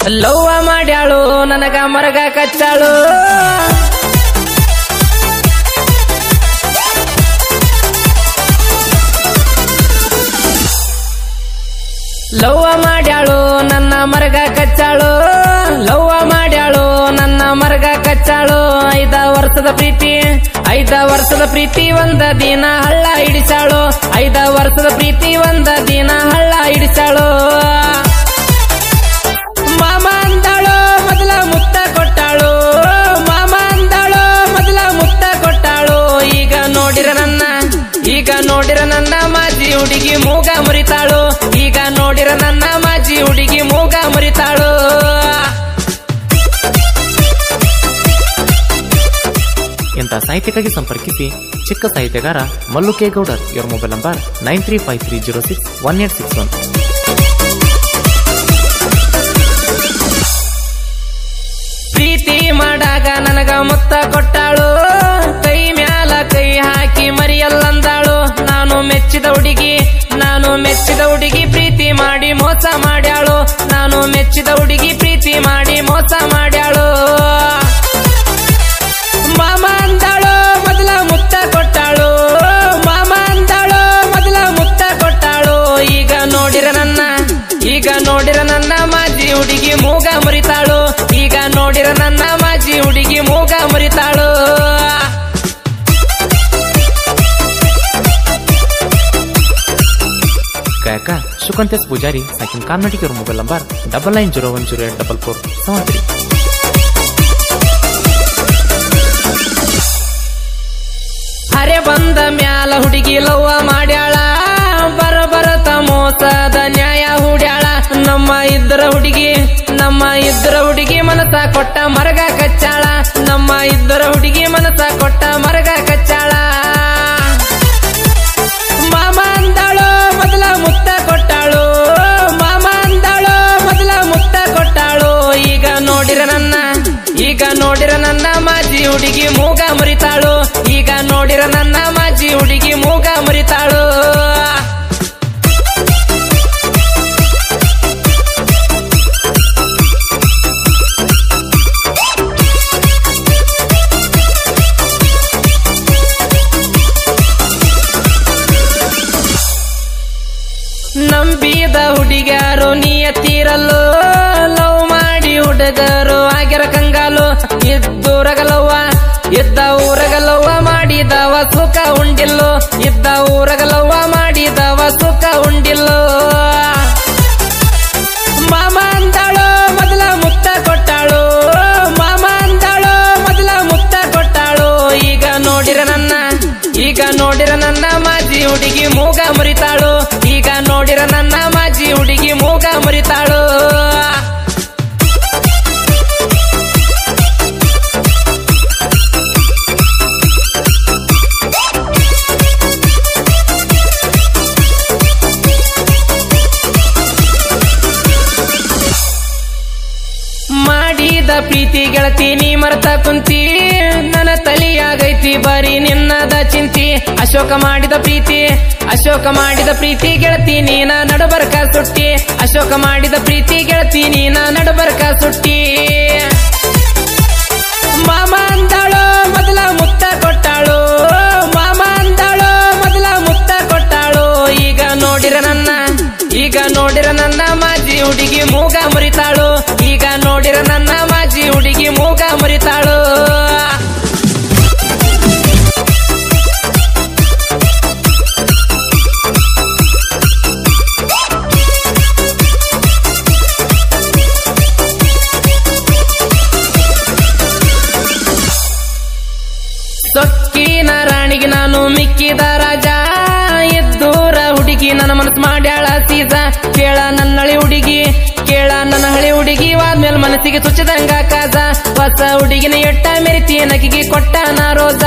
ಲವ್ವ ಮಾಡ್ಯಾಳು ನನಗ ಮರಗ ಕಚ್ಚಾಳು ಲವ್ವ ಮಾಡ್ಯಾಳು ನನ್ನ ಮರಗ ಕಚ್ಚಾಳು ಲವ್ವ ಮಾಡ್ಯಾಳು ನನ್ನ ಮರಗ ಕಚ್ಚಾಳು ಐದ ವರ್ಷದ ಪ್ರೀತಿ ಐದ ವರ್ಷದ ಪ್ರೀತಿ ಒಂದ ದಿನ ಹಳ್ಳ ಹಿಡಿಸಾಳು ಐದ ವರ್ಷದ ಪ್ರೀತಿ ಒಂದ ದಿನ ಹಳ್ಳ ಹಿಡಿಸಾಳು ಮಾಮ ಅಂದಾಳು ಮೊದಲ ಮುತ್ತ ಕೊಟ್ಟಾಳು ಮಾಮ ಅಂದಾಳು ಮೊದಲ ಮುತ್ತ ಕೊಟ್ಟಾಳು ಈಗ ನೋಡಿರ ನನ್ನ ಈಗ ನೋಡಿರ ನನ್ನ ಮಾಜಿ ಹುಡುಗಿ ಮೂಗ ಮುರಿತಾಳು ಈಗ ನೋಡಿರ ನನ್ನ ಮಾಜಿ ಹುಡುಗಿ ಮೂಗ ಮುರಿತಾಳು ಇಂಥ ಸಾಹಿತ್ಯಕ್ಕಾಗಿ ಸಂಪರ್ಕಿಸಿ ಚಿಕ್ಕ ಸಾಹಿತ್ಯಗಾರ ಮಲ್ಲು ಕೆ ಗೌಡರ್ ಇವರ mobile number nine three five three zero six one eight six one ಪ್ರೀತಿ ಮಾಡಾಗ ನನಗ ಮುತ್ತ ಕೊಟ್ಟಾಳು ಕೈ ಮ್ಯಾಲ ಕೈ ಹಾಕಿ ಮರಿಯಲ್ಲಂದಾಳು ನಾನು ಮೆಚ್ಚಿದ ಹುಡುಗಿ ನಾನು ಮೆಚ್ಚಿದ ಹುಡುಗಿ ಪ್ರೀತಿ ಮಾಡಿ ಮೋಸ ಮಾಡ್ಯಾಳು ನಾನು ಮೆಚ್ಚಿದ ಹುಡುಗಿ ಪ್ರೀತಿ ಮಾಡಿ ಮೋಸ ಮಾಡ್ಯಾಳು ಮಾಮ ಅಂದಾಳು ಮೊದಲ ಮುತ್ತ ಕೊಟ್ಟಾಳು ಮಾಮ ಅಂದಾಳು ಮೊದಲ ಮುತ್ತ ಕೊಟ್ಟಾಳು ಈಗ ನೋಡಿರ ನನ್ನ ಈಗ ನೋಡಿರ ನನ್ನ ಮಾಜಿ ಹುಡುಗಿ ಮೂಗ ಮುರಿತಾಳು ಈಗ ನೋಡಿರ ನನ್ನ ಮಾಜಿ ಹುಡುಗಿ ಮೂಗ ಮುರಿತಾಳು ಗಾಯಕ ಶುಕಂತೇಶ್ ಪೂಜಾರಿ ಸಾಕಿನ್ ಕಾರ್ನಾಟಿಕ್ ಇವರ mobile number double nine zero one zero eight double four seven three ಹರೆ ಬಂದ ಮ್ಯಾಲ ಹುಡುಗಿ ಲವ್ವ ಮಾಡ್ಯಾಳ ಬರ ಬರತ ಮೋಸದ ನ್ಯಾಯ ಹುಡ್ಯಾಳ ನಮ್ಮ ಇದ್ದರ ಹುಡುಗಿ ನಮ್ಮ ಇದ್ದರ ಹುಡುಗಿ ಮನಸ ಕೊಟ್ಟ ಮರಗ ಕಚ್ಚಾಳ ನಮ್ಮ ಇದ್ದರ ಹುಡುಗಿ ಮನಸ ಕೊಟ್ಟ ಮರಗ ಕಚ್ಚಾಳ ಮಾಮ ಅಂದಾಳು ಮೊದಲ ಮುತ್ತ ಕೊಟ್ಟಾಳು ಮಾಮ ಅಂದಾಳು ಮೊದಲ ಮುತ್ತ ಕೊಟ್ಟಾಳು ಈಗ ನೋಡಿರ ನನ್ನ ಈಗ ನೋಡಿರ ನನ್ನ ಮಾಜಿ ಹುಡುಗಿ ಮೂಗ ಮುರಿತಾಳು ಈಗ ನೋಡಿರ ನನ್ನ ಮಾಜಿ ಹುಡುಗಿ ಮೂಗ ಮುರಿತಾಳು ನಂಬಿದ ಹುಡುಗ್ಯಾರು ನಿಯತ್ತಿರಲು ಲವ್ ಮಾಡಿ ಹುಡುಗರು ಆಗ್ಯರ ಕಂಗಾಲು ಇದ್ದೂರಗಲವ್ವ ಇದ್ದ ಊರಗಲವ್ವ ಮಾಡಿದವ ಸುಖ ಉಂಡಿಲ್ಲೋ ಇದ್ದ ಊರಗಲವ್ವ ಮಾಡಿದವ ಸುಖ ಉಂಡಿಲ್ಲೋ ಮಾಮ ಅಂದಾಳು ಮೊದಲ ಮುತ್ತ ಕೊಟ್ಟಾಳು ಮಾಮ ಅಂದಾಳು ಮೊದಲ ಮುತ್ತ ಕೊಟ್ಟಾಳು ಈಗ ನೋಡಿರ ನನ್ನ ಈಗ ನೋಡಿರ ನನ್ನ ಮಾಜಿ ಹುಡುಗಿ ಮೂಗ ಮುರಿತಾಳು ಈಗ ನೋಡಿರ ನನ್ನ ಮಾಜಿ ಹುಡುಗಿ ಮೂಗ ಮುರಿತಾಳು ಮಾಡಿದ ಪ್ರೀತಿ ಗೆಳತಿ ನೀ ಮರ್ತ ಕುಂತಿ ನನ್ನ ತಲಿಯಾಗೈತಿ ಬರೀ ನಿನ್ನದ ಚಿಂತಿ ಅಶೋಕ ಮಾಡಿದ ಪ್ರೀತಿ ಅಶೋಕ ಮಾಡಿದ ಪ್ರೀತಿ ಗೆಳತಿ ನೀನ ನಡಬರ್ಕ ಸುಟ್ಟಿ ಅಶೋಕ ಮಾಡಿದ ಪ್ರೀತಿ ಗೆಳತಿ ನೀನ ನಡಬರ್ಕ ಸುಟ್ಟಿ ಮಾಮ ಅಂದಾಳು ಮೊದಲ ಮುತ್ತ ಕೊಟ್ಟಾಳು ಮಾಮ ಅಂದಾಳು ಮೊದಲ ಮುತ್ತ ಕೊಟ್ಟಾಳು ಈಗ ನೋಡಿರ ನನ್ನ ಈಗ ನೋಡಿರ ನನ್ನ ಮಾಜಿ ಹುಡುಗಿ ಮೂಗ ಮುರಿತಾಳು ಈಗ ನೋಡಿರ ನನ್ನ ಮಾಜಿ ಹುಡುಗಿ ಮೂಗ ಮುರಿತಾಳು ಸೊಕ್ಕಿನ ರಾಣಿಗೆ ನಾನು ಮಿಕ್ಕಿದ ರಾಜ ಎದ್ದೂರ ಹುಡುಗಿ ನನ್ನ ಮನಸ್ಸು ಮಾಡ್ಯಾಳ ಸೀಸ ಕೇಳ ನನ್ನಳಿ ಹುಡುಗಿ ಕೇಳ ನನ್ನ ಹಳಿ ಹುಡುಗಿ ವಾದ್ಮೇಲೆ ಮನಸ್ಸಿಗೆ ತುಚ್ಚದಂಗ ಕಾಜ ಹೊಸ ಹುಡುಗಿನ ಎಟ್ಟ ಮೆರಿತಿ ನಗಿಗೆ ಕೊಟ್ಟ ನಾ ರೋಜ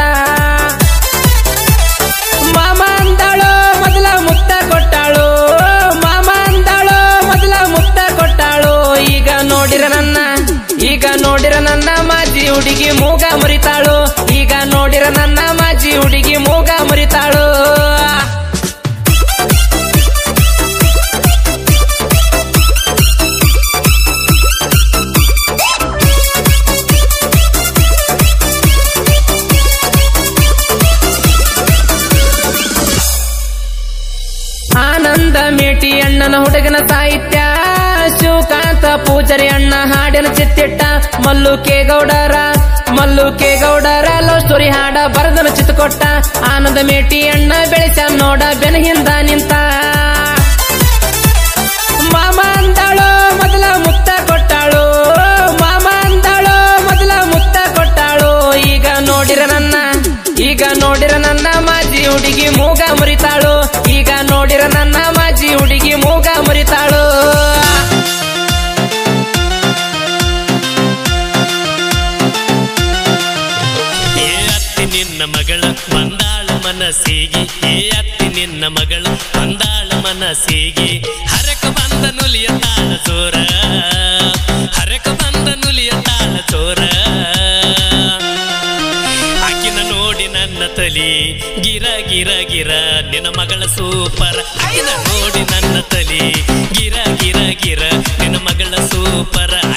ಮಾಮ ಅಂದಾಳು ಮೊದಲ ಮುತ್ತ ಕೊಟ್ಟಾಳು ಮಾಮ ಅಂದಾಳು ಮೊದಲ ಮುತ್ತ ಕೊಟ್ಟಾಳು ಈಗ ನೋಡಿರ ನನ್ನ ಈಗ ನೋಡಿರ ನನ್ನ ಮಾಜಿ ಹುಡುಗಿ ಮೂಗ ಮುರಿತಾಳು ಈಗ ನೋಡಿರ ನನ್ನ ಮಾಜಿ ಹುಡುಗಿ ಮೂಗ ಮುರಿತಾಳು ಪೂಜಾರಿ ಅಣ್ಣ ಹಾಡಿನ ಚಿತ್ತಿಟ್ಟ ಮಲ್ಲು ಕೆ ಗೌಡರ ಮಲ್ಲು ಕೆ ಗೌಡರ ಲವ್ ಸ್ಟೋರಿ ಹಾಡ ಬರದನ ಚಿತ್ತ ಕೊಟ್ಟ ಆನಂದ ಮೇಟಿ ಅಣ್ಣ ಬೆಳೆಸ ನೋಡ ಬೆನ ಹಿಂದ ನಿಂತ ಮಾಮ ಅಂದಾಳು ಮೊದಲ ಮುಕ್ತ ಕೊಟ್ಟಾಳು ಮಾಮ ಅಂದಾಳು ಮೊದಲ ಮುಕ್ತ ಕೊಟ್ಟಾಳು ಈಗ ನೋಡಿರ ನನ್ನ ಈಗ ನೋಡಿರ ನನ್ನ ಮಾಜಿ ಹುಡುಗಿ ಮೂಗ ಮುರಿತಾಳು ಈಗ ನೋಡಿರ ನನ್ನ ಮಾಜಿ ಹುಡುಗಿ ಮೂಗ ಮುರಿತಾಳು ಏ ಅತ್ತಿ ನಿನ್ನ ಮಗಳ ಬಂದಾಳ ಮನಸ್ಸಿಗೆ ಏ ಅತ್ತಿ ನಿನ್ನ ಮಗಳ ಬಂದಾಳ ಮನಸ್ಸಿಗೆ ಹರಕ ಬಂದ ನುಲಿಯ ತಾಳ ಚೋರ ಹರಕ ಬಂದ ನುಲಿಯ ತಾಳ ಚೋರ ಆಕಿನ ನೋಡಿ ನನ್ನ ತಲಿ ಗಿರ ಗಿರ ಗಿರ ನಿನ್ನ ಮಗಳ ಸೂಪರ್ ಆಕಿನ ನೋಡಿ ನನ್ನ ತಲಿ ಗಿರ ಗಿರ ಗಿರ ನಿನ್ನ ಮಗಳ ಸೂಪರ್